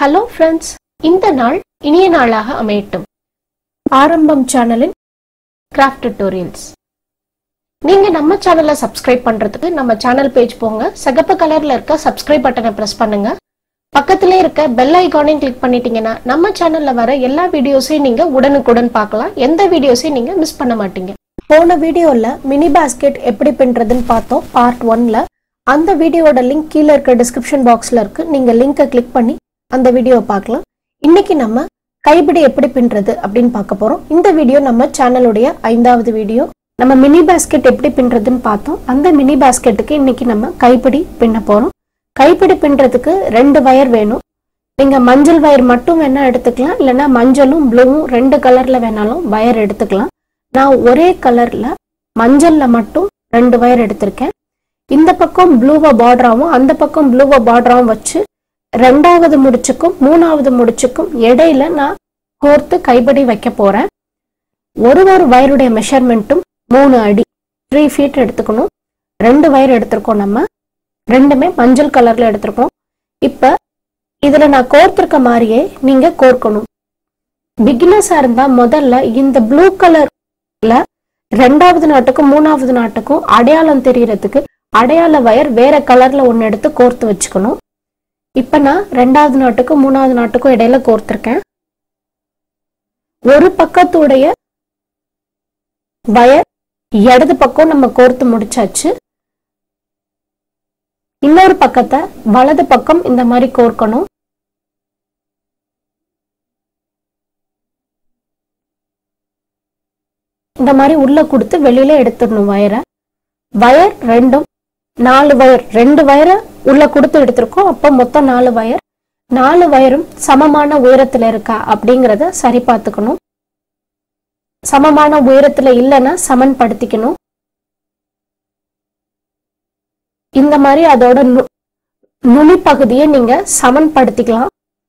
hello friends இந்த நாள் இனிய நாளாக அமையட்டும் ஆரம்பம் சேனலின் கிராஃப்ட் டுட்டோரியல்ஸ் நீங்க நம்ம சேனலை சப்ஸ்கிரைப் பண்றதுக்கு நம்ம சேனல் பேஜ் போங்க சிகப்பு கலர்ல இருக்க சப்ஸ்கிரைப் பட்டனை பிரஸ் பண்ணுங்க பக்கத்திலே இருக்க பெல் ஐகானையும் கிளிக் பண்ணிட்டீங்கன்னா நம்ம சேனல்ல வர எல்லா வீடியோஸையும் நீங்க உடனுக்குடன் பார்க்கலாம் எந்த வீடியோஸையும் நீங்க மிஸ் பண்ண மாட்டீங்க போன வீடியோல மினி பாஸ்கெட் எப்படி பின்றதுன்னு பார்த்தோம் பார்ட் ஒன்ல அந்த வீடியோவோட லிங்க் கீழே இருக்க டிஸ்கிரிப்ஷன் பாக்ஸ்ல இருக்கு நீங்க லிங்கை கிளிக் பண்ணி அந்த வீடியோவை பார்க்கலாம் இன்னைக்கு நம்ம கைப்பிடி எப்படி பின்றது அப்படின்னு பார்க்க போறோம் இந்த வீடியோ நம்ம சேனலுடைய ஐந்தாவது வீடியோ நம்ம மினி பாஸ்கெட் எப்படி பின்றதுன்னு பார்த்தோம் அந்த மினி பாஸ்கெட்டுக்கு இன்னைக்கு நம்ம கைப்பிடி பின்ன போறோம் கைப்பிடி பின்றதுக்கு ரெண்டு வயர் வேணும் நீங்க மஞ்சள் வயர் மட்டும் வேணா எடுத்துக்கலாம் இல்லைன்னா மஞ்சளும் ப்ளூவும் ரெண்டு கலர்ல வேணாலும் வயர் எடுத்துக்கலாம் நான் ஒரே கலர்ல மஞ்சள்ல மட்டும் ரெண்டு வயர் எடுத்திருக்கேன் இந்த பக்கம் ப்ளூவை பார்டராகவும் அந்த பக்கம் ப்ளூவை பார்டராகவும் வச்சு ரெண்டாவது முடிச்சுக்கும் மூணாவது முடிச்சுக்கும் இடையில நான் கோர்த்து கைப்படி வைக்க போறேன் ஒரு ஒரு வயருடைய மெஷர்மெண்ட்டும் மூணு அடி த்ரீ ஃபீட் எடுத்துக்கணும் ரெண்டு வயர் எடுத்திருக்கோம் நம்ம ரெண்டுமே மஞ்சள் கலர்ல எடுத்திருக்கோம் இப்ப இதுல நான் கோர்த்திருக்க மாதிரியே நீங்க கோர்க்கணும் பிகினர்ஸா இருந்தா முதல்ல இந்த ப்ளூ கலர்ல ரெண்டாவது நாட்டுக்கும் மூணாவது நாட்டுக்கும் அடையாளம் தெரியறதுக்கு அடையாள வயர் வேற கலர்ல ஒன்னு எடுத்து கோர்த்து வச்சுக்கணும் இப்ப நான் ரெண்டாவது நாட்டுக்கும் மூணாவது நாட்டுக்கும் இடையில கோர்த்திருக்கேன் ஒரு பக்கத்துடைய வயர் இடது பக்கம் நம்ம கோர்த்து முடிச்சாச்சு இன்னொரு பக்கத்தை வலது பக்கம் இந்த மாதிரி கோர்க்கணும் இந்த மாதிரி உள்ள கொடுத்து வெளியில எடுத்துடணும் வயரை வயர் ரெண்டும் நாலு வயர் ரெண்டு வயரை உள்ள கொடுத்து எடுத்திருக்கோம் அப்போ மொத்தம் நாலு வயர் நாலு வயரும் சமமான உயரத்துல இருக்கா அப்படிங்கிறத சரி பார்த்துக்கணும் சமமான உயரத்துல இல்லைன்னா சமன்படுத்திக்கணும் இந்த மாதிரி அதோட நு- நுனி பகுதியை நீங்க சமன்படுத்திக்கலாம்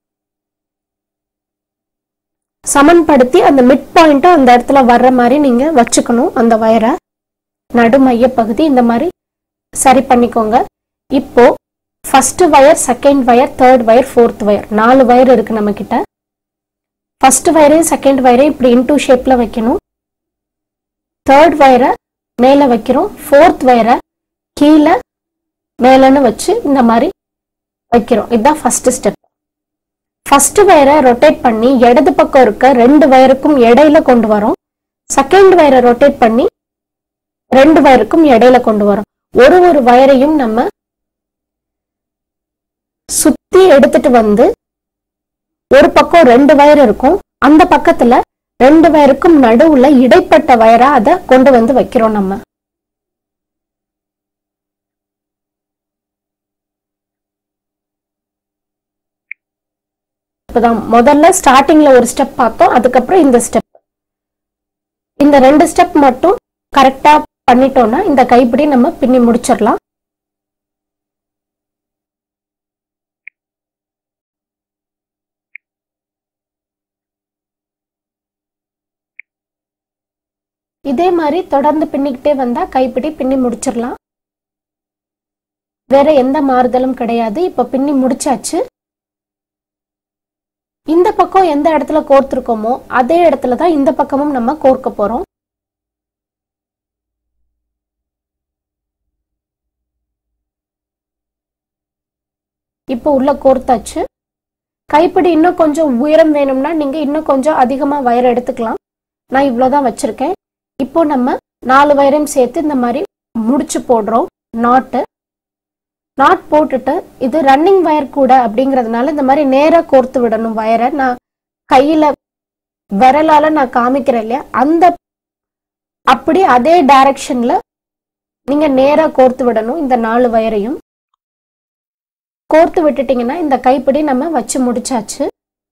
சமன்படுத்தி அந்த மிட் பாயிண்ட்டை அந்த இடத்துல வர்ற மாதிரி நீங்க வச்சுக்கணும் அந்த வயரை நடு மைய பகுதி இந்த மாதிரி சரி பண்ணிக்கோங்க இப்போ first wire second wire third wire fourth wire நாலு வயர் இருக்கு நம்ம கிட்ட ஃபர்ஸ்ட் வயரையும் செகண்ட் வயரையும் இப்படி இன்டூ ஷேப்ல வைக்கணும் தேர்ட் வயரை மேலே வைக்கிறோம் ஃபோர்த் வயரை கீழே மேலன்னு வச்சு இந்த மாதிரி வைக்கிறோம் இதுதான் ஃபர்ஸ்ட் ஸ்டெப் ஃபர்ஸ்ட் வயரை ரொட்டேட் பண்ணி இடது பக்கம் இருக்க ரெண்டு வயருக்கும் இடையில கொண்டு வரோம் செகண்ட் வயரை ரொட்டேட் பண்ணி ரெண்டு வயருக்கும் இடையில கொண்டு வரோம் ஒரு ஒரு வயரையும் நம்ம சுத்தி எடுத்துட்டு வந்து ஒரு பக்கம் ரெண்டு வயர் இருக்கும் அந்த பக்கத்துல ரெண்டு வயருக்கும் நடுவுல இடைப்பட்ட வயரா அதை கொண்டு வந்து வைக்கிறோம் நம்ம இப்பதான் முதல்ல ஸ்டார்டிங்ல ஒரு ஸ்டெப் பார்த்தோம் அதுக்கப்புறம் இந்த ஸ்டெப் இந்த ரெண்டு ஸ்டெப் மட்டும் கரெக்டா பண்ணிட்டோம்னா இந்த கைப்பிடி நம்ம பின்னி முடிச்சிடலாம் இதே மாதிரி தொடர்ந்து பின்னிக்கிட்டே வந்தா கைப்பிடி பின்னி முடிச்சிடலாம் வேற எந்த மாறுதலும் கிடையாது இப்ப பின்னி முடிச்சாச்சு இந்த பக்கம் எந்த இடத்துல கோர்த்திருக்கோமோ அதே இடத்துல தான் இந்த பக்கமும் நம்ம கோர்க்க போறோம் இப்போ உள்ள கோர்த்தாச்சு கைப்பிடி இன்னும் கொஞ்சம் உயரம் வேணும்னா நீங்க இன்னும் கொஞ்சம் அதிகமா வயர் எடுத்துக்கலாம் நான் இவ்வளவுதான் வச்சிருக்கேன் இப்போ நம்ம நாலு வயரையும் சேர்த்து இந்த மாதிரி முடிச்சு போடுறோம் நாட்டு நாட் போட்டுட்டு இது ரன்னிங் வயர் கூட அப்படிங்கிறதுனால இந்த மாதிரி நேரா கோர்த்து விடணும் வயரை நான் கையில விரலால நான் காமிக்கிறேன் இல்லையா அந்த அப்படி அதே டைரக்ஷன்ல நீங்க நேரா கோர்த்து விடணும் இந்த நாலு வயரையும் கோர்த்து விட்டுட்டீங்கன்னா இந்த கைப்பிடி நம்ம வச்சு முடிச்சாச்சு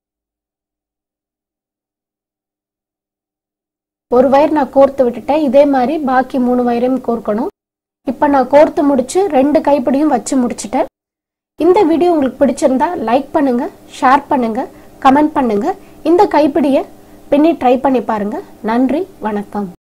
ஒரு வயர் நான் கோர்த்து விட்டுட்டேன் இதே மாதிரி பாக்கி மூணு வயரையும் கோர்க்கணும் இப்போ நான் கோர்த்து முடிச்சு ரெண்டு கைப்பிடியும் வச்சு முடிச்சிட்டேன் இந்த வீடியோ உங்களுக்கு பிடிச்சிருந்தா லைக் பண்ணுங்க ஷேர் பண்ணுங்க கமெண்ட் பண்ணுங்க இந்த கைப்பிடியை பின்னி ட்ரை பண்ணி பாருங்க நன்றி வணக்கம்